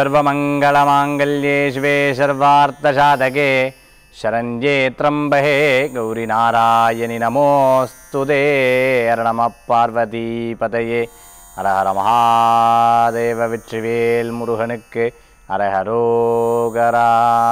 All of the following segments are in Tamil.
सर्वमङ्गलमाङ्गल्ये शिवे सर्वार्थसाधके शरण्ये त्र्यम्बहे गौरिनारायणि नमोऽस्तु ते हर नमः பார்வதிபதையே ஹரஹர மகாதேவ வெற்றிவேல் முருகனுக்கு ஹரஹரோகரா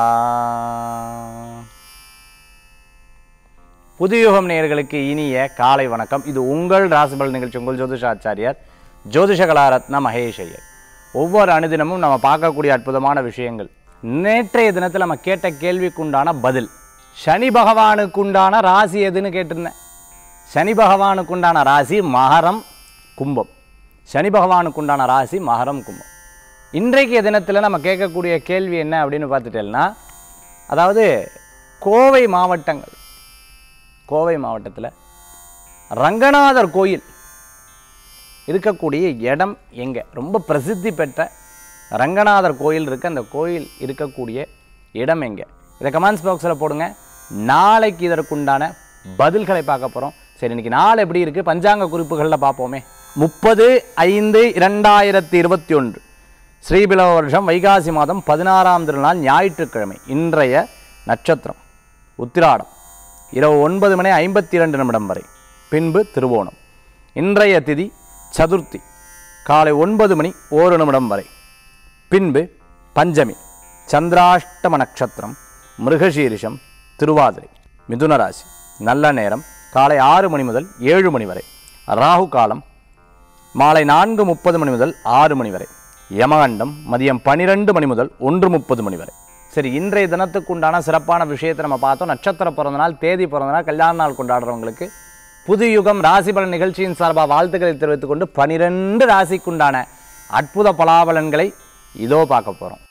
புதுயுகம் நேயர்களுக்கு இனிய காலை வணக்கம் இது உங்கள் ராசிபல் நிகழ்ச்சி உங்கள் ஜோதிஷாச்சாரியார் ஜோதிஷ கலாரத்ன மகேஷ் ஐயர் ஒவ்வொரு அனுதினமும் நம்ம பார்க்கக்கூடிய அற்புதமான விஷயங்கள் நேற்றைய தினத்தில் நம்ம கேட்ட கேள்விக்குண்டான பதில் சனி பகவானுக்குண்டான ராசி எதுன்னு கேட்டிருந்தேன் சனி பகவானுக்குண்டான ராசி மகரம் கும்பம் சனி பகவானுக்குண்டான ராசி மகரம் கும்பம் இன்றைக்கு தினத்தில் நம்ம கேட்கக்கூடிய கேள்வி என்ன அப்படின்னு பார்த்துட்டேன்னா அதாவது கோவை மாவட்டங்கள் கோவை மாவட்டத்தில் ரங்கநாதர் கோயில் இருக்கக்கூடிய இடம் எங்கே ரொம்ப பிரசித்தி பெற்ற ரங்கநாதர் கோயில் இருக்க அந்த கோயில் இருக்கக்கூடிய இடம் எங்கே இதை கமெண்ட்ஸ் பாக்ஸில் போடுங்க நாளைக்கு இதற்குண்டான பதில்களை பார்க்க போகிறோம் சரி இன்னைக்கு நாள் எப்படி இருக்குது பஞ்சாங்க குறிப்புகளில் பார்ப்போமே முப்பது ஐந்து இரண்டாயிரத்தி இருபத்தி ஒன்று ஸ்ரீபிலவ வருஷம் வைகாசி மாதம் பதினாறாம் திருநாள் ஞாயிற்றுக்கிழமை இன்றைய நட்சத்திரம் உத்திராடம் இரவு ஒன்பது மணி ஐம்பத்தி இரண்டு நிமிடம் வரை பின்பு திருவோணம் இன்றைய திதி சதுர்த்தி காலை ஒன்பது மணி ஓரு நிமிடம் வரை பின்பு பஞ்சமி சந்திராஷ்டம நட்சத்திரம் மிருகசீரிஷம் திருவாதிரை மிதுன ராசி நல்ல நேரம் காலை ஆறு மணி முதல் ஏழு மணி வரை ராகு காலம் மாலை நான்கு முப்பது மணி முதல் ஆறு மணி வரை யமகண்டம் மதியம் பனிரெண்டு மணி முதல் ஒன்று முப்பது மணி வரை சரி இன்றைய தினத்துக்கு உண்டான சிறப்பான விஷயத்தை நம்ம பார்த்தோம் நட்சத்திர பிறந்த நாள் தேதி பிறந்த நாள் கல்யாண நாள் கொண்டாடுறவங்களுக்கு புது யுகம் ராசி பலன் நிகழ்ச்சியின் சார்பாக வாழ்த்துக்களை தெரிவித்துக் கொண்டு பனிரெண்டு ராசிக்குண்டான அற்புத பலாபலன்களை இதோ பார்க்க போகிறோம்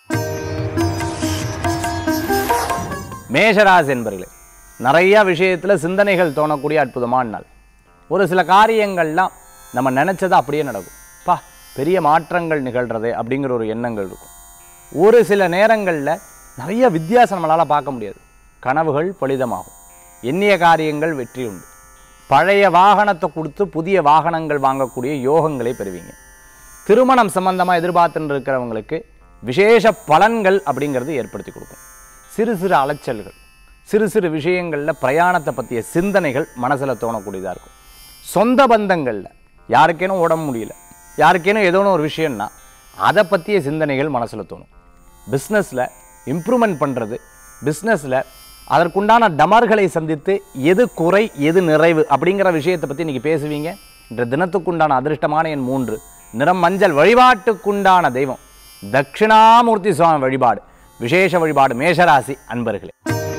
மேஷராசி என்பர்களே நிறைய விஷயத்தில் சிந்தனைகள் தோணக்கூடிய அற்புதமான நாள் ஒரு சில காரியங்கள்லாம் நம்ம நினச்சது அப்படியே நடக்கும் பா பெரிய மாற்றங்கள் நிகழ்றது அப்படிங்கிற ஒரு எண்ணங்கள் இருக்கும் ஒரு சில நேரங்களில் நிறைய வித்தியாசம் நம்மளால் பார்க்க முடியாது கனவுகள் பலிதமாகும் எண்ணிய காரியங்கள் வெற்றி உண்டு பழைய வாகனத்தை கொடுத்து புதிய வாகனங்கள் வாங்கக்கூடிய யோகங்களை பெறுவீங்க திருமணம் சம்பந்தமாக எதிர்பார்த்துன்னு இருக்கிறவங்களுக்கு விசேஷ பலன்கள் அப்படிங்கிறது ஏற்படுத்தி கொடுக்கும் சிறு சிறு அலைச்சல்கள் சிறு சிறு விஷயங்களில் பிரயாணத்தை பற்றிய சிந்தனைகள் மனசில் தோணக்கூடியதாக இருக்கும் சொந்த பந்தங்களில் யாருக்கேனும் உடம்பு முடியல யாருக்கேனும் ஏதோ ஒரு விஷயம்னா அதை பற்றிய சிந்தனைகள் மனசில் தோணும் பிஸ்னஸில் இம்ப்ரூவ்மெண்ட் பண்ணுறது பிஸ்னஸில் அதற்குண்டான டமர்களை சந்தித்து எது குறை எது நிறைவு அப்படிங்கிற விஷயத்தை பற்றி இன்றைக்கி பேசுவீங்க இன்ற தினத்துக்குண்டான அதிர்ஷ்டமான எண் மூன்று நிறம் மஞ்சள் வழிபாட்டுக்குண்டான தெய்வம் தட்சிணாமூர்த்தி சுவாமி வழிபாடு விசேஷ வழிபாடு மேஷராசி அன்பர்களே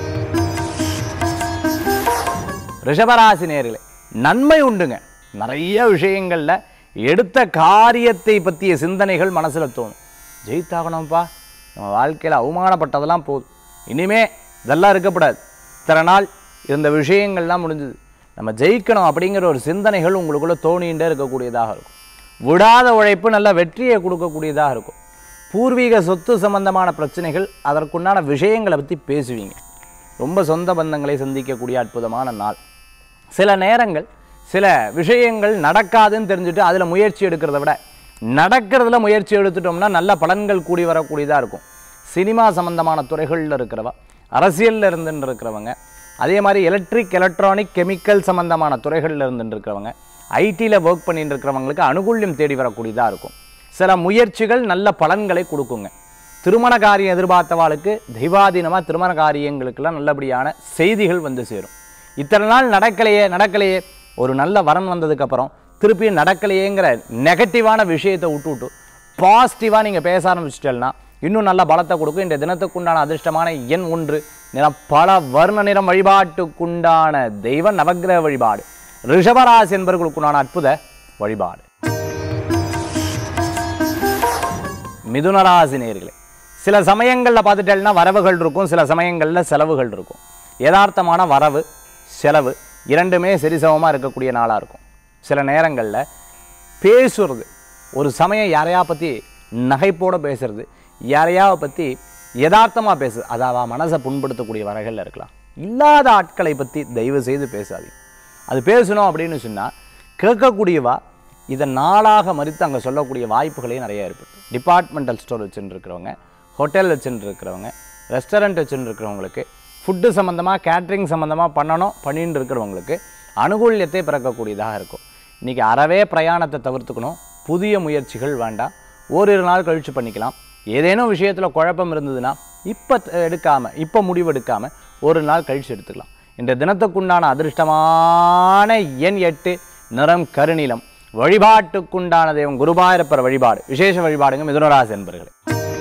ரிஷபராசி நேர்களே நன்மை உண்டுங்க நிறைய விஷயங்களில் எடுத்த காரியத்தை பற்றிய சிந்தனைகள் மனசில் தோணும் ஜெயித்தாகணும்ப்பா நம்ம வாழ்க்கையில் அவமானப்பட்டதெல்லாம் போதும் இனிமே இதெல்லாம் இருக்கப்படாது இத்தனை நாள் இருந்த விஷயங்கள்லாம் முடிஞ்சது நம்ம ஜெயிக்கணும் அப்படிங்கிற ஒரு சிந்தனைகள் உங்களுக்குள்ளே தோணிகிட்டே இருக்கக்கூடியதாக இருக்கும் விடாத உழைப்பு நல்ல வெற்றியை கொடுக்கக்கூடியதாக இருக்கும் பூர்வீக சொத்து சம்பந்தமான பிரச்சனைகள் அதற்குண்டான விஷயங்களை பற்றி பேசுவீங்க ரொம்ப சொந்த பந்தங்களை சந்திக்கக்கூடிய அற்புதமான நாள் சில நேரங்கள் சில விஷயங்கள் நடக்காதுன்னு தெரிஞ்சுட்டு அதில் முயற்சி எடுக்கிறத விட நடக்கிறதுல முயற்சி எடுத்துட்டோம்னா நல்ல பலன்கள் கூடி வரக்கூடியதாக இருக்கும் சினிமா சம்பந்தமான துறைகளில் இருக்கிறவ அரசியலில் இருந்துன்னு இருக்கிறவங்க அதே மாதிரி எலக்ட்ரிக் எலக்ட்ரானிக் கெமிக்கல் சம்பந்தமான துறைகளில் இருந்துட்டு இருக்கிறவங்க ஐடியில் ஒர்க் பண்ணிட்டு இருக்கிறவங்களுக்கு அனுகூல்யம் தேடி வரக்கூடியதாக இருக்கும் சில முயற்சிகள் நல்ல பலன்களை கொடுக்குங்க திருமண காரியம் எதிர்பார்த்தவாளுக்கு தெய்வாதீனமாக திருமண காரியங்களுக்கெல்லாம் நல்லபடியான செய்திகள் வந்து சேரும் இத்தனை நாள் நடக்கலையே நடக்கலையே ஒரு நல்ல வரன் வந்ததுக்கப்புறம் திருப்பியும் நடக்கலையேங்கிற நெகட்டிவான விஷயத்தை விட்டு விட்டு பாசிட்டிவாக நீங்கள் பேச ஆரம்பிச்சிட்டேன்னா இன்னும் நல்ல பலத்தை கொடுக்கும் இந்த தினத்துக்குண்டான அதிர்ஷ்டமான எண் ஒன்று நிறம் பல வர்ண நிறம் வழிபாட்டுக்குண்டான தெய்வ நவக்கிரக வழிபாடு ரிஷபராசி என்பவர்களுக்குண்டான அற்புத வழிபாடு மிதுனராசி நேர்களே சில சமயங்களில் பார்த்துட்டேன்னா வரவுகள் இருக்கும் சில சமயங்களில் செலவுகள் இருக்கும் யதார்த்தமான வரவு செலவு இரண்டுமே சரிசமமாக இருக்கக்கூடிய நாளாக இருக்கும் சில நேரங்களில் பேசுறது ஒரு சமயம் யாரையா பற்றி நகைப்போட பேசுறது யாரையா பற்றி யதார்த்தமாக பேசு அது அவ மனசை புண்படுத்தக்கூடிய வகைகளில் இருக்கலாம் இல்லாத ஆட்களை பற்றி தயவு செய்து பேசாதீங்க அது பேசணும் அப்படின்னு சொன்னால் கேட்கக்கூடியவா இதை நாளாக மறித்து அங்கே சொல்லக்கூடிய வாய்ப்புகளே நிறைய ஏற்பட்டு டிபார்ட்மெண்டல் ஸ்டோர் வச்சுட்டு இருக்கிறவங்க ஹோட்டல் வச்சுட்டு இருக்கிறவங்க ரெஸ்டாரண்ட் வச்சுட்டு இருக்கிறவங்களுக்கு ஃபுட்டு சம்மந்தமாக கேட்ரிங் சம்மந்தமாக பண்ணணும் பண்ணிட்டு இருக்கிறவங்களுக்கு அனுகூல்யத்தை பிறக்கக்கூடியதாக இருக்கும் இன்றைக்கி அறவே பிரயாணத்தை தவிர்த்துக்கணும் புதிய முயற்சிகள் வேண்டாம் ஓரிரு நாள் கழித்து பண்ணிக்கலாம் ஏதேனும் விஷயத்தில் குழப்பம் இருந்ததுன்னா இப்போ எடுக்காமல் இப்போ முடிவு எடுக்காமல் ஒரு நாள் கழித்து எடுத்துக்கலாம் இந்த தினத்துக்குண்டான அதிர்ஷ்டமான எண் எட்டு நிறம் கருநிலம் வழிபாட்டுக்குண்டான தெய்வம் குருபாயிரப்பர் வழிபாடு விசேஷ வழிபாடுங்க மிதுனராசி என்பர்களே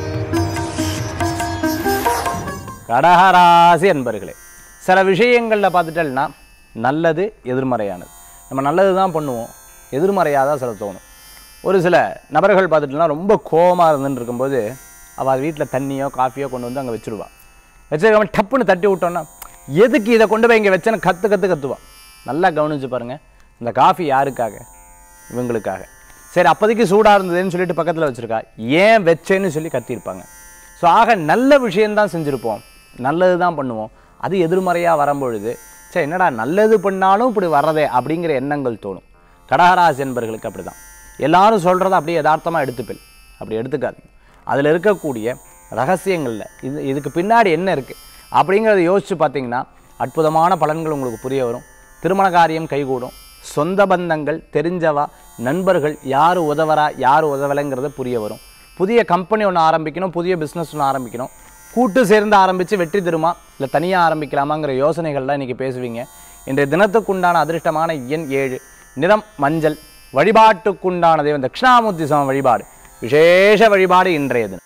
கடகராசி என்பர்களே சில விஷயங்களில் பார்த்துட்டேன்னா நல்லது எதிர்மறையானது நம்ம நல்லது தான் பண்ணுவோம் எதிர்மறையாக தான் சில தோணும் ஒரு சில நபர்கள் பார்த்துட்டுனா ரொம்ப கோவமாக இருந்துன்னு இருக்கும்போது அவள் வீட்டில் தண்ணியோ காஃபியோ கொண்டு வந்து அங்கே வச்சுருவா வச்சிருக்காம டப்புன்னு தட்டி விட்டோன்னா எதுக்கு இதை கொண்டு போய் இங்கே வச்சேன்னு கற்று கற்று கத்துவா நல்லா கவனிச்சு பாருங்கள் இந்த காஃபி யாருக்காக இவங்களுக்காக சரி அப்போதைக்கு சூடாக இருந்ததுன்னு சொல்லிட்டு பக்கத்தில் வச்சுருக்கா ஏன் வச்சேன்னு சொல்லி கத்தியிருப்பாங்க ஸோ ஆக நல்ல விஷயந்தான் செஞ்சுருப்போம் நல்லது தான் பண்ணுவோம் அது எதிர்மறையாக வரும்பொழுது சரி என்னடா நல்லது பண்ணாலும் இப்படி வர்றதே அப்படிங்கிற எண்ணங்கள் தோணும் கடகராசி என்பர்களுக்கு அப்படி தான் எல்லாரும் சொல்கிறத அப்படியே யதார்த்தமாக எடுத்துப்பில் அப்படி எடுத்துக்காதீங்க அதில் இருக்கக்கூடிய ரகசியங்களில் இது இதுக்கு பின்னாடி என்ன இருக்குது அப்படிங்கிறத யோசித்து பார்த்தீங்கன்னா அற்புதமான பலன்கள் உங்களுக்கு புரிய வரும் திருமண காரியம் கைகூடும் சொந்த பந்தங்கள் தெரிஞ்சவா நண்பர்கள் யார் உதவறா யார் உதவலைங்கிறது புரிய வரும் புதிய கம்பெனி ஒன்று ஆரம்பிக்கணும் புதிய பிஸ்னஸ் ஒன்று ஆரம்பிக்கணும் கூட்டு சேர்ந்து ஆரம்பித்து வெற்றி தருமா இல்லை தனியாக ஆரம்பிக்கலாமாங்கிற யோசனைகள்லாம் இன்றைக்கி பேசுவீங்க இன்றைய தினத்துக்குண்டான அதிர்ஷ்டமான எண் ஏழு நிறம் மஞ்சள் வழிபாட்டுக்குண்டான தெய்வம் தட்சிணாமூர்த்தி சம வழிபாடு விசேஷ வழிபாடு இன்றைய தினம்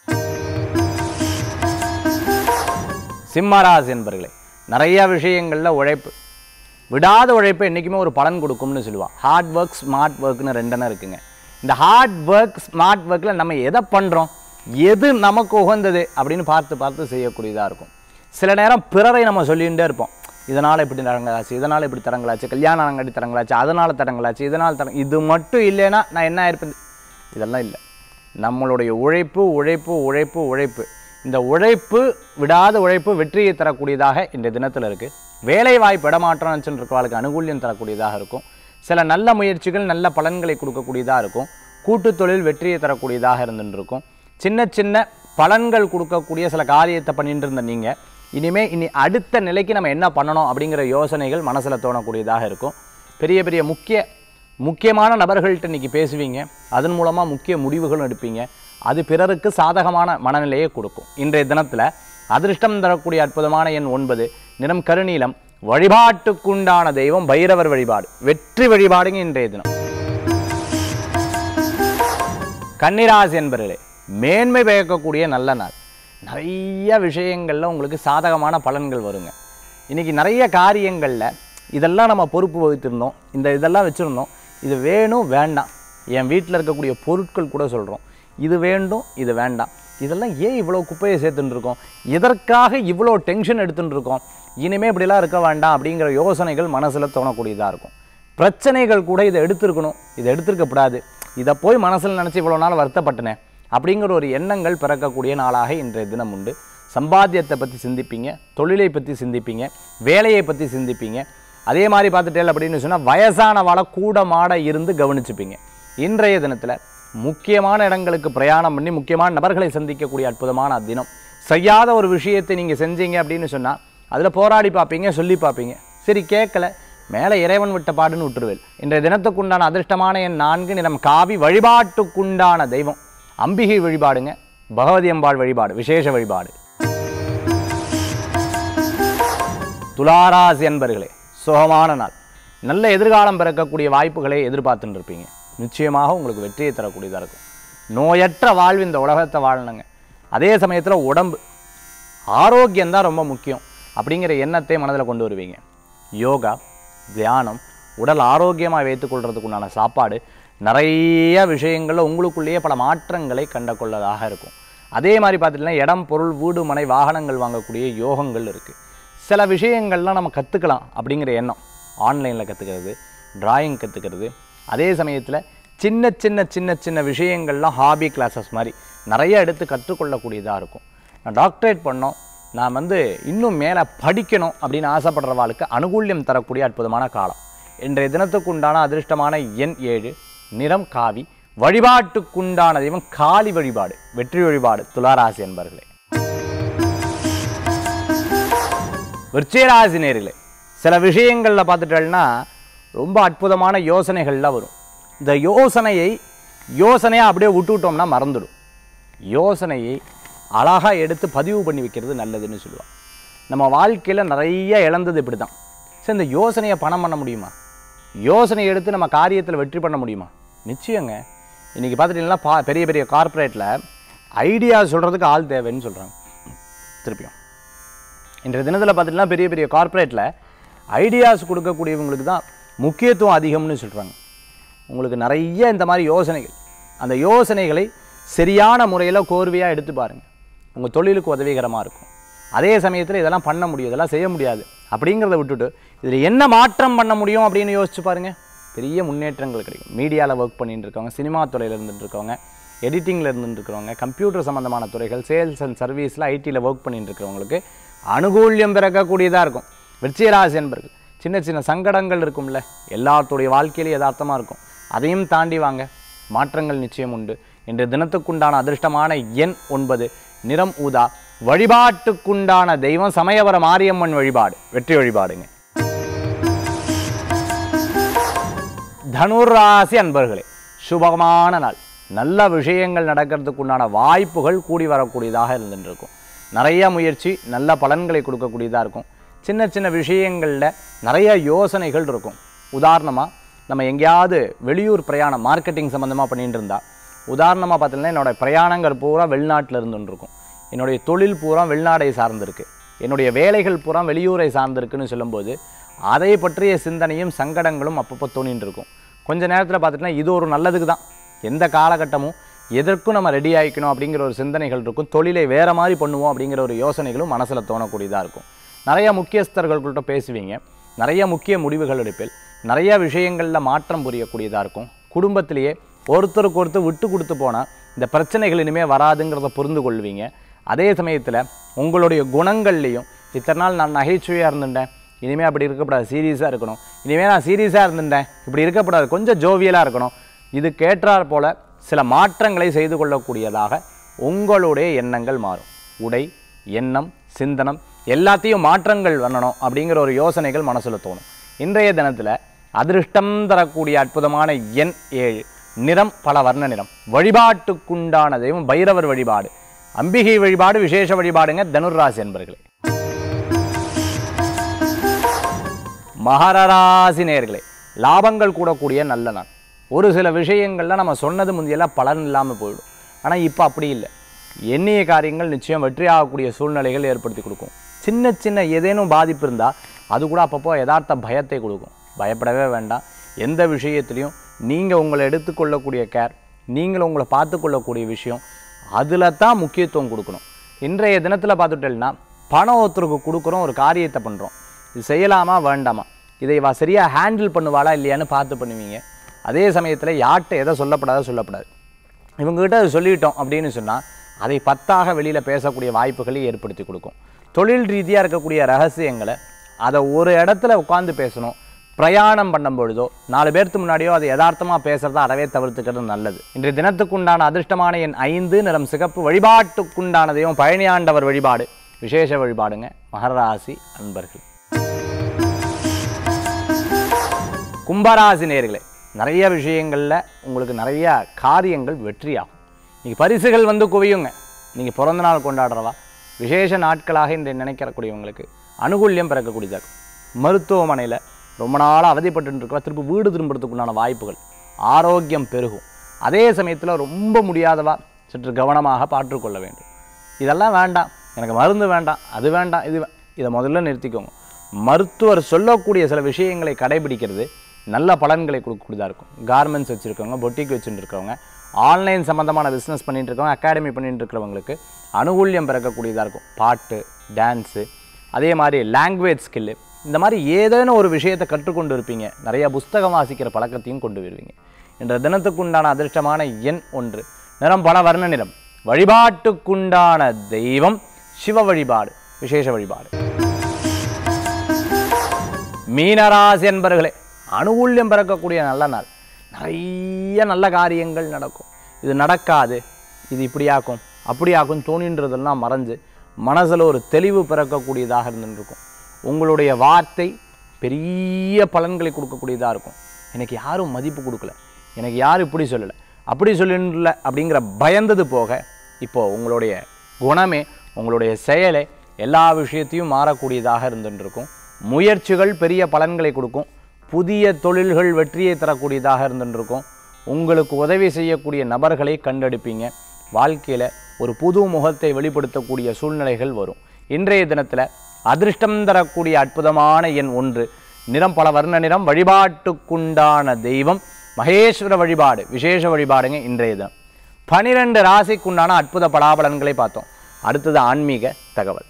சிம்மராசி என்பர்களே நிறைய விஷயங்களில் உழைப்பு விடாத உழைப்பு என்றைக்குமே ஒரு பலன் கொடுக்கும்னு சொல்லுவாள் ஹார்ட் ஒர்க் ஸ்மார்ட் ஒர்க்னு ரெண்டெண்ணம் இருக்குங்க இந்த ஹார்ட் ஒர்க் ஸ்மார்ட் ஒர்க்கில் நம்ம எதை பண்ணுறோம் எது நமக்கு உகந்தது அப்படின்னு பார்த்து பார்த்து செய்யக்கூடியதாக இருக்கும் சில நேரம் பிறரை நம்ம சொல்லிகிட்டே இருப்போம் இதனால் இப்படி தரங்களாச்சு இதனால் இப்படி தரங்களாச்சு கல்யாணம் ஆனங்காட்டி தரங்களாச்சு அதனால் தரங்களாச்சு இதனால் தர இது மட்டும் இல்லைன்னா நான் என்ன இருப்பேன் இதெல்லாம் இல்லை நம்மளுடைய உழைப்பு உழைப்பு உழைப்பு உழைப்பு இந்த உழைப்பு விடாத உழைப்பு வெற்றியை தரக்கூடியதாக இந்த தினத்தில் இருக்குது வேலை வாய்ப்பு இடமாற்றம் நினச்சிட்டு இருக்கவளுக்கு அனுகூல்யம் தரக்கூடியதாக இருக்கும் சில நல்ல முயற்சிகள் நல்ல பலன்களை கொடுக்கக்கூடியதாக இருக்கும் கூட்டுத் தொழில் வெற்றியை தரக்கூடியதாக இருந்துட்டு இருக்கும் சின்ன சின்ன பலன்கள் கொடுக்கக்கூடிய சில காரியத்தை பண்ணிட்டு இருந்த நீங்கள் இனிமே இனி அடுத்த நிலைக்கு நம்ம என்ன பண்ணணும் அப்படிங்கிற யோசனைகள் மனசில் தோணக்கூடியதாக இருக்கும் பெரிய பெரிய முக்கிய முக்கியமான நபர்கள்ட்ட இன்றைக்கி பேசுவீங்க அதன் மூலமாக முக்கிய முடிவுகளும் எடுப்பீங்க அது பிறருக்கு சாதகமான மனநிலையை கொடுக்கும் இன்றைய தினத்தில் அதிர்ஷ்டம் தரக்கூடிய அற்புதமான எண் ஒன்பது நிறம் கருநீலம் வழிபாட்டுக்குண்டான தெய்வம் பைரவர் வழிபாடு வெற்றி வழிபாடுங்க இன்றைய தினம் கன்னிராசி என்பர்களே மேன்மை பயக்கக்கூடிய நல்ல நாள் நிறைய விஷயங்களில் உங்களுக்கு சாதகமான பலன்கள் வருங்க இன்றைக்கி நிறைய காரியங்களில் இதெல்லாம் நம்ம பொறுப்பு வகித்திருந்தோம் இந்த இதெல்லாம் வச்சுருந்தோம் இது வேணும் வேண்டாம் என் வீட்டில் இருக்கக்கூடிய பொருட்கள் கூட சொல்கிறோம் இது வேண்டும் இது வேண்டாம் இதெல்லாம் ஏன் இவ்வளோ குப்பையை சேர்த்துட்டு இருக்கோம் இதற்காக இவ்வளோ டென்ஷன் எடுத்துட்டு இருக்கோம் இனிமேல் இப்படிலாம் இருக்க வேண்டாம் அப்படிங்கிற யோசனைகள் மனசில் தோணக்கூடியதாக இருக்கும் பிரச்சனைகள் கூட இதை எடுத்திருக்கணும் இதை எடுத்திருக்கக்கூடாது இதை போய் மனசில் நினச்சி இவ்வளோ நாள் வருத்தப்பட்டனே அப்படிங்கிற ஒரு எண்ணங்கள் பிறக்கக்கூடிய நாளாக இன்றைய தினம் உண்டு சம்பாத்தியத்தை பற்றி சிந்திப்பீங்க தொழிலை பற்றி சிந்திப்பீங்க வேலையை பற்றி சிந்திப்பீங்க அதே மாதிரி பார்த்துட்டேன் அப்படின்னு சொன்னால் வயசானவாளை கூட மாட இருந்து கவனிச்சுப்பீங்க இன்றைய தினத்தில் முக்கியமான இடங்களுக்கு பிரயாணம் பண்ணி முக்கியமான நபர்களை சந்திக்கக்கூடிய அற்புதமான தினம் செய்யாத ஒரு விஷயத்தை நீங்கள் செஞ்சீங்க அப்படின்னு சொன்னால் அதில் போராடி பார்ப்பீங்க சொல்லி பார்ப்பீங்க சரி கேட்கல மேலே இறைவன் விட்ட பாடுன்னு விட்டுருவேல் இன்றைய தினத்துக்குண்டான அதிர்ஷ்டமான என் நான்கு நிறம் காவி வழிபாட்டுக்குண்டான தெய்வம் அம்பிகை வழிபாடுங்க பகவதி அம்பாள் வழிபாடு விசேஷ வழிபாடு துளாராசி என்பர்களே சுகமான நாள் நல்ல எதிர்காலம் பிறக்கக்கூடிய வாய்ப்புகளை எதிர்பார்த்துட்டு இருப்பீங்க நிச்சயமாக உங்களுக்கு வெற்றியை தரக்கூடியதாக இருக்கும் நோயற்ற வாழ்வு இந்த உலகத்தை வாழணுங்க அதே சமயத்தில் உடம்பு ஆரோக்கியம்தான் ரொம்ப முக்கியம் அப்படிங்கிற எண்ணத்தை மனதில் கொண்டு வருவீங்க யோகா தியானம் உடல் ஆரோக்கியமாக வைத்துக்கொள்றதுக்கு உண்டான சாப்பாடு நிறைய விஷயங்களில் உங்களுக்குள்ளேயே பல மாற்றங்களை கண்ட கொள்ளதாக இருக்கும் அதே மாதிரி பார்த்துட்டிங்கன்னா இடம் பொருள் வீடு மனை வாகனங்கள் வாங்கக்கூடிய யோகங்கள் இருக்குது சில விஷயங்கள்லாம் நம்ம கற்றுக்கலாம் அப்படிங்கிற எண்ணம் ஆன்லைனில் கற்றுக்கிறது டிராயிங் கற்றுக்கிறது அதே சமயத்தில் சின்ன சின்ன சின்ன சின்ன விஷயங்கள்லாம் ஹாபி கிளாஸஸ் மாதிரி நிறைய எடுத்து கற்றுக்கொள்ளக்கூடியதாக இருக்கும் நான் டாக்டரேட் பண்ணோம் நான் வந்து இன்னும் மேலே படிக்கணும் அப்படின்னு ஆசைப்படுறவாளுக்கு அனுகூல்யம் தரக்கூடிய அற்புதமான காலம் இன்றைய தினத்துக்கு உண்டான அதிர்ஷ்டமான எண் ஏழு நிறம் காவி வழிபாட்டுக்குண்டான தெய்வம் காளி வழிபாடு வெற்றி வழிபாடு துளாராசி என்பர்களே விருச்சிகராசி நேர்களே சில விஷயங்களில் பார்த்துட்டோம்னா ரொம்ப அற்புதமான யோசனைகள்லாம் வரும் இந்த யோசனையை யோசனையாக அப்படியே விட்டுவிட்டோம்னா மறந்துடும் யோசனையை அழகாக எடுத்து பதிவு பண்ணி வைக்கிறது நல்லதுன்னு சொல்லுவாள் நம்ம வாழ்க்கையில் நிறைய இழந்தது இப்படி தான் சரி இந்த யோசனையை பணம் பண்ண முடியுமா யோசனையை எடுத்து நம்ம காரியத்தில் வெற்றி பண்ண முடியுமா நிச்சயங்க இன்றைக்கி பார்த்துட்டிங்கன்னா பா பெரிய பெரிய கார்ப்பரேட்டில் ஐடியா சொல்கிறதுக்கு ஆள் தேவைன்னு சொல்கிறாங்க திருப்பியும் இன்றைய தினத்தில் பார்த்துட்டுனா பெரிய பெரிய கார்ப்பரேட்டில் ஐடியாஸ் கொடுக்கக்கூடியவங்களுக்கு தான் முக்கியத்துவம் அதிகம்னு சொல்கிறாங்க உங்களுக்கு நிறைய இந்த மாதிரி யோசனைகள் அந்த யோசனைகளை சரியான முறையில் கோர்வையாக எடுத்து பாருங்கள் உங்கள் தொழிலுக்கு உதவிகரமாக இருக்கும் அதே சமயத்தில் இதெல்லாம் பண்ண முடியும் இதெல்லாம் செய்ய முடியாது அப்படிங்கிறத விட்டுட்டு இதில் என்ன மாற்றம் பண்ண முடியும் அப்படின்னு யோசிச்சு பாருங்கள் பெரிய முன்னேற்றங்கள் கிடைக்கும் மீடியாவில் ஒர்க் பண்ணிட்டு இருக்கவங்க சினிமா துறையில் இருந்துட்டு இருக்கவங்க எடிட்டிங்கில் இருந்துட்டு இருக்கிறவங்க கம்ப்யூட்டர் சம்மந்தமான துறைகள் சேல்ஸ் அண்ட் சர்வீஸில் ஐடியில் ஒர்க் பண்ணிட்டு இருக்கிறவங்களுக்கு அனுகூல்யம் பிறக்கக்கூடியதாக இருக்கும் விருச்சிகராசி என்பர்கள் சின்ன சின்ன சங்கடங்கள் இருக்கும்ல எல்லாத்துடைய வாழ்க்கையிலும் யதார்த்தமாக இருக்கும் அதையும் தாண்டி வாங்க மாற்றங்கள் நிச்சயம் உண்டு இன்று தினத்துக்குண்டான அதிர்ஷ்டமான எண் ஒன்பது நிறம் ஊதா வழிபாட்டுக்குண்டான தெய்வம் சமயவர மாரியம்மன் வழிபாடு வெற்றி வழிபாடுங்க தனுராசி அன்பர்களே சுபமான நாள் நல்ல விஷயங்கள் நடக்கிறதுக்குண்டான வாய்ப்புகள் கூடி வரக்கூடியதாக இருந்துட்டு இருக்கும் நிறைய முயற்சி நல்ல பலன்களை கொடுக்கக்கூடியதாக இருக்கும் சின்ன சின்ன விஷயங்களில் நிறைய யோசனைகள் இருக்கும் உதாரணமாக நம்ம எங்கேயாவது வெளியூர் பிரயாணம் மார்க்கெட்டிங் சம்மந்தமாக பண்ணிட்டு இருந்தா உதாரணமாக பார்த்தீங்கன்னா என்னோட பிரயாணங்கள் பூரா வெளிநாட்டில் இருந்துட்டு இருக்கும் என்னுடைய தொழில் பூரா வெளிநாடை சார்ந்திருக்கு என்னுடைய வேலைகள் பூரா வெளியூரை சார்ந்திருக்குன்னு சொல்லும்போது அதை பற்றிய சிந்தனையும் சங்கடங்களும் அப்பப்போ தோணின்னு இருக்கும் கொஞ்ச நேரத்தில் பார்த்துட்டுனா இது ஒரு நல்லதுக்கு தான் எந்த காலகட்டமும் எதற்கும் நம்ம ரெடி ஆகிக்கணும் அப்படிங்கிற ஒரு சிந்தனைகள் இருக்கும் தொழிலை வேறு மாதிரி பண்ணுவோம் அப்படிங்கிற ஒரு யோசனைகளும் மனசில் தோணக்கூடியதாக இருக்கும் நிறைய முக்கியஸ்தர்கள்கிட்ட பேசுவீங்க நிறைய முக்கிய முடிவுகள் எடுப்பில் நிறைய விஷயங்களில் மாற்றம் புரியக்கூடியதாக இருக்கும் குடும்பத்திலேயே ஒருத்தருக்கு ஒருத்தர் விட்டு கொடுத்து போனால் இந்த பிரச்சனைகள் இனிமேல் வராதுங்கிறத புரிந்து கொள்வீங்க அதே சமயத்தில் உங்களுடைய குணங்கள்லேயும் இத்தனை நாள் நான் நகைச்சுவையாக இருந்துட்டேன் இனிமேல் அப்படி இருக்கக்கூடாது சீரியஸாக இருக்கணும் இனிமேல் நான் சீரியஸாக இருந்துட்டேன் இப்படி இருக்கக்கூடாது கொஞ்சம் ஜோவியலாக இருக்கணும் இது கேட்டார் போல சில மாற்றங்களை செய்து கொள்ளக்கூடியதாக உங்களுடைய எண்ணங்கள் மாறும் உடை எண்ணம் சிந்தனம் எல்லாத்தையும் மாற்றங்கள் பண்ணணும் அப்படிங்கிற ஒரு யோசனைகள் மனசில் தோணும் இன்றைய தினத்தில் அதிர்ஷ்டம் தரக்கூடிய அற்புதமான எண் ஏழு நிறம் பல வர்ண நிறம் வழிபாட்டுக்குண்டான தெய்வம் பைரவர் வழிபாடு அம்பிகை வழிபாடு விசேஷ வழிபாடுங்க தனுர்ராசி என்பர்களே மகரராசி நேர்களே லாபங்கள் கூடக்கூடிய நல்ல நாள் ஒரு சில விஷயங்கள்ல நம்ம சொன்னது முந்தையெல்லாம் பலன் இல்லாமல் போயிடும் ஆனால் இப்போ அப்படி இல்லை எண்ணிய காரியங்கள் நிச்சயம் வெற்றி ஆகக்கூடிய சூழ்நிலைகள் ஏற்படுத்தி கொடுக்கும் சின்ன சின்ன ஏதேனும் பாதிப்பு இருந்தால் அது கூட அப்பப்போ யதார்த்த பயத்தை கொடுக்கும் பயப்படவே வேண்டாம் எந்த விஷயத்துலையும் நீங்கள் உங்களை எடுத்துக்கொள்ளக்கூடிய கேர் நீங்கள் உங்களை பார்த்துக்கொள்ளக்கூடிய விஷயம் அதில் தான் முக்கியத்துவம் கொடுக்கணும் இன்றைய தினத்தில் பார்த்துட்டேன்னா பணம் ஒருத்தருக்கு கொடுக்குறோம் ஒரு காரியத்தை பண்ணுறோம் இது செய்யலாமா வேண்டாமா இதை இவா சரியாக ஹேண்டில் பண்ணுவாளா இல்லையான்னு பார்த்து பண்ணுவீங்க அதே சமயத்தில் யார்கிட்ட எதை சொல்லப்படாத சொல்லப்படாது இவங்ககிட்ட அது சொல்லிட்டோம் அப்படின்னு சொன்னால் அதை பத்தாக வெளியில் பேசக்கூடிய வாய்ப்புகளை ஏற்படுத்தி கொடுக்கும் தொழில் ரீதியாக இருக்கக்கூடிய ரகசியங்களை அதை ஒரு இடத்துல உட்காந்து பேசணும் பிரயாணம் பண்ணும் பொழுதோ நாலு பேர்த்து முன்னாடியோ அதை யதார்த்தமாக பேசுகிறத அறவே தவிர்த்துக்கிறது நல்லது இன்றைய தினத்துக்குண்டான அதிர்ஷ்டமான என் ஐந்து நிறம் சிகப்பு வழிபாட்டுக்குண்டானதையும் பழனியாண்டவர் வழிபாடு விசேஷ வழிபாடுங்க மகராசி அன்பர்கள் கும்பராசி நேர்களே நிறைய விஷயங்களில் உங்களுக்கு நிறைய காரியங்கள் வெற்றியாகும் நீங்கள் பரிசுகள் வந்து குவியுங்க நீங்கள் பிறந்த நாள் கொண்டாடுறவா விசேஷ நாட்களாக இன்று நினைக்கிறக்கூடியவங்களுக்கு அனுகூல்யம் பிறக்கக்கூடியதாக இருக்கும் மருத்துவமனையில் ரொம்ப நாளாக அவதிப்பட்டு இருக்கிறவா திரும்ப வீடு திரும்புறதுக்குண்டான வாய்ப்புகள் ஆரோக்கியம் பெருகும் அதே சமயத்தில் ரொம்ப முடியாதவா சற்று கவனமாக பாற்றுக்கொள்ள வேண்டும் இதெல்லாம் வேண்டாம் எனக்கு மருந்து வேண்டாம் அது வேண்டாம் இது வே- இதை முதல்ல நிறுத்திக்கோங்க மருத்துவர் சொல்லக்கூடிய சில விஷயங்களை கடைபிடிக்கிறது நல்ல பலன்களை கொடுக்கக்கூடியதாக இருக்கும் கார்மெண்ட்ஸ் வச்சுருக்கவங்க பொட்டிக் வச்சுட்டு இருக்கவங்க ஆன்லைன் சம்மந்தமான பிஸ்னஸ் பண்ணிட்டு இருக்கவங்க அகாடமி பண்ணிட்டு இருக்கிறவங்களுக்கு அனுகூல்யம் பிறக்கக்கூடியதாக இருக்கும் பாட்டு டான்ஸு அதே மாதிரி லாங்குவேஜ் ஸ்கில்லு இந்த மாதிரி ஏதேனும் ஒரு விஷயத்தை கற்றுக்கொண்டு இருப்பீங்க நிறைய புஸ்தகம் வாசிக்கிற பழக்கத்தையும் கொண்டு வருவீங்க என்ற தினத்துக்குண்டான அதிர்ஷ்டமான எண் ஒன்று நிறம் பல வர்ண நிறம் வழிபாட்டுக்குண்டான தெய்வம் சிவ வழிபாடு விசேஷ வழிபாடு மீனராசி என்பர்களே அனுகூல்யம் பிறக்கக்கூடிய நல்ல நாள் நிறைய நிறைய நல்ல காரியங்கள் நடக்கும் இது நடக்காது இது இப்படியாக்கும் அப்படியாக்கும் தோணின்றதெல்லாம் மறைஞ்சு மனசில் ஒரு தெளிவு பிறக்கக்கூடியதாக இருந்துருக்கும் உங்களுடைய வார்த்தை பெரிய பலன்களை கொடுக்கக்கூடியதாக இருக்கும் எனக்கு யாரும் மதிப்பு கொடுக்கல எனக்கு யாரும் இப்படி சொல்லலை அப்படி சொல்லல அப்படிங்கிற பயந்தது போக இப்போ உங்களுடைய குணமே உங்களுடைய செயலே எல்லா விஷயத்தையும் மாறக்கூடியதாக இருந்துட்டு இருக்கும் முயற்சிகள் பெரிய பலன்களை கொடுக்கும் புதிய தொழில்கள் வெற்றியை தரக்கூடியதாக இருந்துட்டு இருக்கும் உங்களுக்கு உதவி செய்யக்கூடிய நபர்களை கண்டெடுப்பீங்க வாழ்க்கையில் ஒரு புது முகத்தை வெளிப்படுத்தக்கூடிய சூழ்நிலைகள் வரும் இன்றைய தினத்தில் அதிர்ஷ்டம் தரக்கூடிய அற்புதமான எண் ஒன்று நிறம் பல வர்ண நிறம் வழிபாட்டுக்குண்டான தெய்வம் மகேஸ்வர வழிபாடு விசேஷ வழிபாடுங்க இன்றைய தினம் பனிரெண்டு ராசிக்குண்டான அற்புத பலாபலன்களை பார்த்தோம் அடுத்தது ஆன்மீக தகவல்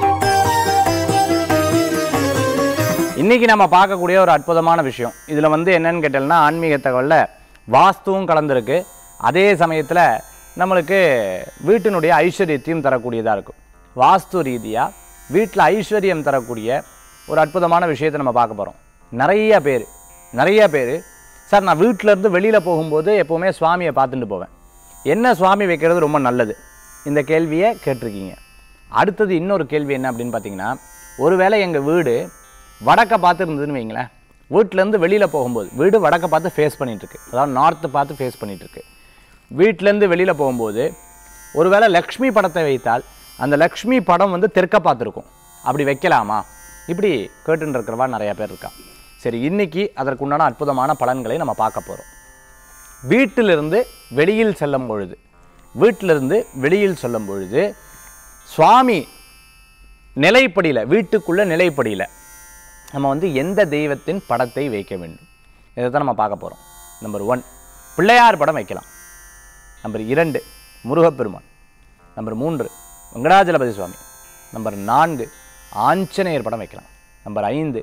இன்னைக்கு நம்ம பார்க்கக்கூடிய ஒரு அற்புதமான விஷயம் இதில் வந்து என்னன்னு கேட்டோம்னா ஆன்மீக தகவலில் வாஸ்துவும் கலந்துருக்கு அதே சமயத்தில் நம்மளுக்கு வீட்டினுடைய ஐஸ்வர்யத்தையும் தரக்கூடியதாக இருக்கும் வாஸ்து ரீதியாக வீட்டில் ஐஸ்வர்யம் தரக்கூடிய ஒரு அற்புதமான விஷயத்தை நம்ம பார்க்க போகிறோம் நிறைய பேர் நிறைய பேர் சார் நான் வீட்டில இருந்து வெளியில் போகும்போது எப்போவுமே சுவாமியை பார்த்துட்டு போவேன் என்ன சுவாமி வைக்கிறது ரொம்ப நல்லது இந்த கேள்வியை கேட்டிருக்கீங்க அடுத்தது இன்னொரு கேள்வி என்ன அப்படின்னு பார்த்தீங்கன்னா ஒருவேளை எங்கள் வீடு வடக்க பார்த்து இருந்ததுன்னு வைங்களேன் வீட்டிலேருந்து வெளியில் போகும்போது வீடு வடக்க பார்த்து ஃபேஸ் பண்ணிகிட்ருக்கு அதாவது நார்த்து பார்த்து ஃபேஸ் பண்ணிகிட்ருக்கு வீட்டிலேருந்து வெளியில் போகும்போது ஒருவேளை லக்ஷ்மி படத்தை வைத்தால் அந்த லக்ஷ்மி படம் வந்து தெற்க பார்த்துருக்கும் அப்படி வைக்கலாமா இப்படி கேட்டுன்னு இருக்கிறவா நிறையா பேர் இருக்கா சரி இன்னைக்கு அதற்குண்டான அற்புதமான பலன்களை நம்ம பார்க்க போகிறோம் வீட்டிலிருந்து வெளியில் செல்லும் பொழுது வீட்டிலிருந்து வெளியில் செல்லும் பொழுது சுவாமி நிலைப்படியில் வீட்டுக்குள்ள நிலைப்படியில் நம்ம வந்து எந்த தெய்வத்தின் படத்தை வைக்க வேண்டும் இதை தான் நம்ம பார்க்க போகிறோம் நம்பர் ஒன் பிள்ளையார் படம் வைக்கலாம் நம்பர் இரண்டு முருகப்பெருமான் நம்பர் மூன்று வெங்கடாஜலபதி சுவாமி நம்பர் நான்கு ஆஞ்சநேயர் படம் வைக்கலாம் நம்பர் ஐந்து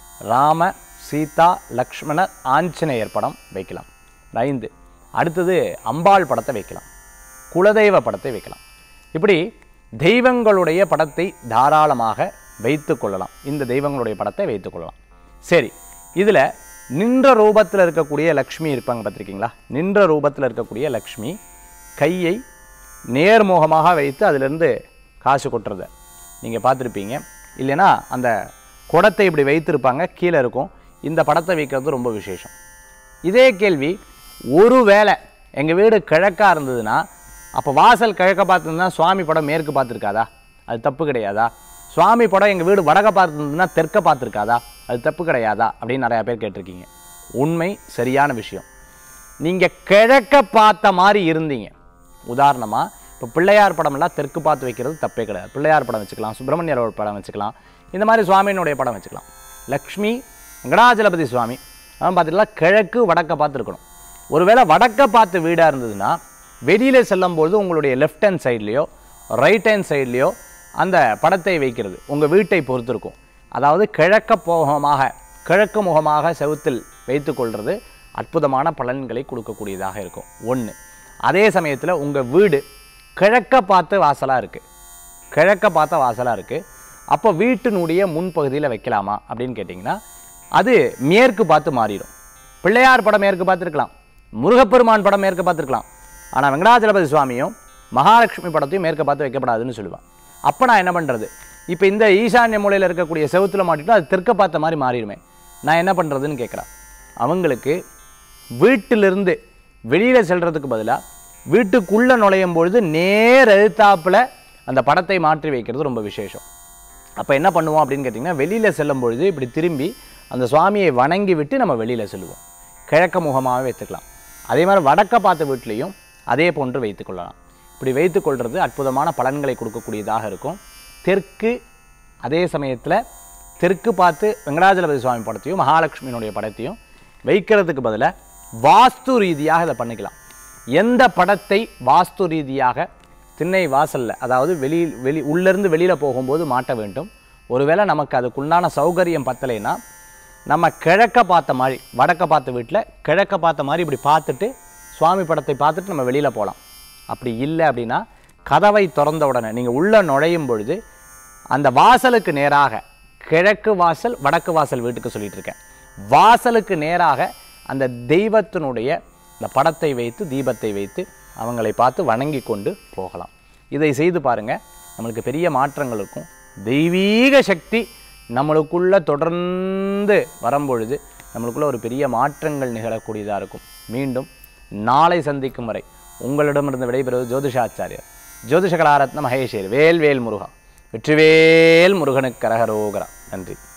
ராம சீதா லக்ஷ்மணர் ஆஞ்சநேயர் படம் வைக்கலாம் ஐந்து அடுத்தது அம்பாள் படத்தை வைக்கலாம் குலதெய்வ படத்தை வைக்கலாம் இப்படி தெய்வங்களுடைய படத்தை தாராளமாக வைத்து கொள்ளலாம் இந்த தெய்வங்களுடைய படத்தை வைத்து கொள்ளலாம் சரி இதில் நின்ற ரூபத்தில் இருக்கக்கூடிய லக்ஷ்மி இருப்பாங்க பார்த்துருக்கீங்களா நின்ற ரூபத்தில் இருக்கக்கூடிய லக்ஷ்மி கையை நேர்முகமாக வைத்து அதிலிருந்து காசு கொட்டுறத நீங்கள் பார்த்துருப்பீங்க இல்லைன்னா அந்த குடத்தை இப்படி வைத்திருப்பாங்க கீழே இருக்கும் இந்த படத்தை வைக்கிறது ரொம்ப விசேஷம் இதே கேள்வி ஒருவேளை எங்கள் வீடு கிழக்கா இருந்ததுன்னா அப்போ வாசல் கிழக்க பார்த்துருந்தா சுவாமி படம் மேற்கு பார்த்துருக்காதா அது தப்பு கிடையாதா சுவாமி படம் எங்கள் வீடு வடக்க பார்த்துருந்ததுன்னா தெற்க பார்த்துருக்காதா அது தப்பு கிடையாதா அப்படின்னு நிறையா பேர் கேட்டிருக்கீங்க உண்மை சரியான விஷயம் நீங்கள் கிழக்க பார்த்த மாதிரி இருந்தீங்க உதாரணமாக இப்போ பிள்ளையார் படமெல்லாம் தெற்கு பார்த்து வைக்கிறது தப்பே கிடையாது பிள்ளையார் படம் வச்சுக்கலாம் சுப்பிரமணியரோட படம் வச்சுக்கலாம் இந்த மாதிரி சுவாமியினுடைய படம் வச்சுக்கலாம் லக்ஷ்மி வெங்கடாஜலபதி சுவாமி அவன் பார்த்துக்கலாம் கிழக்கு வடக்க பார்த்து இருக்கணும் ஒருவேளை வடக்க பார்த்து வீடாக இருந்ததுன்னா வெளியில் செல்லும்போது உங்களுடைய லெஃப்ட் ஹேண்ட் சைட்லேயோ ரைட் ஹேண்ட் சைட்லேயோ அந்த படத்தை வைக்கிறது உங்கள் வீட்டை பொறுத்து இருக்கும் அதாவது கிழக்க போகமாக கிழக்கு முகமாக செவுத்தில் வைத்துக்கொள்வது அற்புதமான பலன்களை கொடுக்கக்கூடியதாக இருக்கும் ஒன்று அதே சமயத்தில் உங்கள் வீடு கிழக்க பார்த்து வாசலாக இருக்குது கிழக்க பார்த்த வாசலாக இருக்குது அப்போ வீட்டினுடைய முன்பகுதியில் வைக்கலாமா அப்படின்னு கேட்டிங்கன்னா அது மேற்கு பார்த்து மாறிடும் பிள்ளையார் படம் மேற்கு பார்த்துருக்கலாம் முருகப்பெருமான் படம் மேற்கு பார்த்துருக்கலாம் ஆனால் வெங்கடாஜலபதி சுவாமியும் மகாலட்சுமி படத்தையும் மேற்க பார்த்து வைக்கப்படாதுன்னு சொல்லுவான் அப்போ நான் என்ன பண்ணுறது இப்போ இந்த ஈசான்ய மூலையில் இருக்கக்கூடிய செவுத்துல மாட்டிட்டு அது தெற்க பார்த்த மாதிரி மாறிடுமே நான் என்ன பண்ணுறதுன்னு கேட்குறான் அவங்களுக்கு வீட்டிலிருந்து வெளியில் செல்றதுக்கு பதிலாக வீட்டுக்குள்ளே நுழையும் பொழுது நேர் எழுத்தாப்புல அந்த படத்தை மாற்றி வைக்கிறது ரொம்ப விசேஷம் அப்போ என்ன பண்ணுவோம் அப்படின்னு கேட்டிங்கன்னா வெளியில் செல்லும் பொழுது இப்படி திரும்பி அந்த சுவாமியை வணங்கி விட்டு நம்ம வெளியில் செல்லுவோம் கிழக்க முகமாகவே வைத்துக்கலாம் அதே மாதிரி வடக்க பார்த்த வீட்லேயும் அதே போன்று வைத்துக்கொள்ளலாம் இப்படி வைத்துக்கொள்வது அற்புதமான பலன்களை கொடுக்கக்கூடியதாக இருக்கும் தெற்கு அதே சமயத்தில் தெற்கு பார்த்து வெங்கடாஜலபதி சுவாமி படத்தையும் மகாலட்சுமியினுடைய படத்தையும் வைக்கிறதுக்கு பதிலாக வாஸ்து ரீதியாக இதை பண்ணிக்கலாம் எந்த படத்தை வாஸ்து ரீதியாக திண்ணை வாசலில் அதாவது வெளியில் வெளி உள்ளேருந்து வெளியில் போகும்போது மாட்ட வேண்டும் ஒருவேளை நமக்கு அதுக்குண்டான சௌகரியம் பத்தலைன்னா நம்ம கிழக்க பார்த்த மாதிரி வடக்க பார்த்த வீட்டில் கிழக்க பார்த்த மாதிரி இப்படி பார்த்துட்டு சுவாமி படத்தை பார்த்துட்டு நம்ம வெளியில் போகலாம் அப்படி இல்லை அப்படின்னா கதவை திறந்த உடனே நீங்கள் உள்ளே நுழையும் பொழுது அந்த வாசலுக்கு நேராக கிழக்கு வாசல் வடக்கு வாசல் வீட்டுக்கு சொல்லிட்டு இருக்கேன் வாசலுக்கு நேராக அந்த தெய்வத்தினுடைய இந்த படத்தை வைத்து தீபத்தை வைத்து அவங்களை பார்த்து வணங்கி கொண்டு போகலாம் இதை செய்து பாருங்க நம்மளுக்கு பெரிய மாற்றங்கள் இருக்கும் தெய்வீக சக்தி நம்மளுக்குள்ள தொடர்ந்து வரும்பொழுது நம்மளுக்குள்ள ஒரு பெரிய மாற்றங்கள் நிகழக்கூடியதாக இருக்கும் மீண்டும் நாளை சந்திக்கும் வரை உங்களிடமிருந்து விடைபெறுவது ஜோதிஷாச்சாரியர் ஜோதிஷ கலாரத்ன மகேஷேர் வேல் வேல் முருகா வெற்றிவேல் முருகனுக்கு கரகரோகரா நன்றி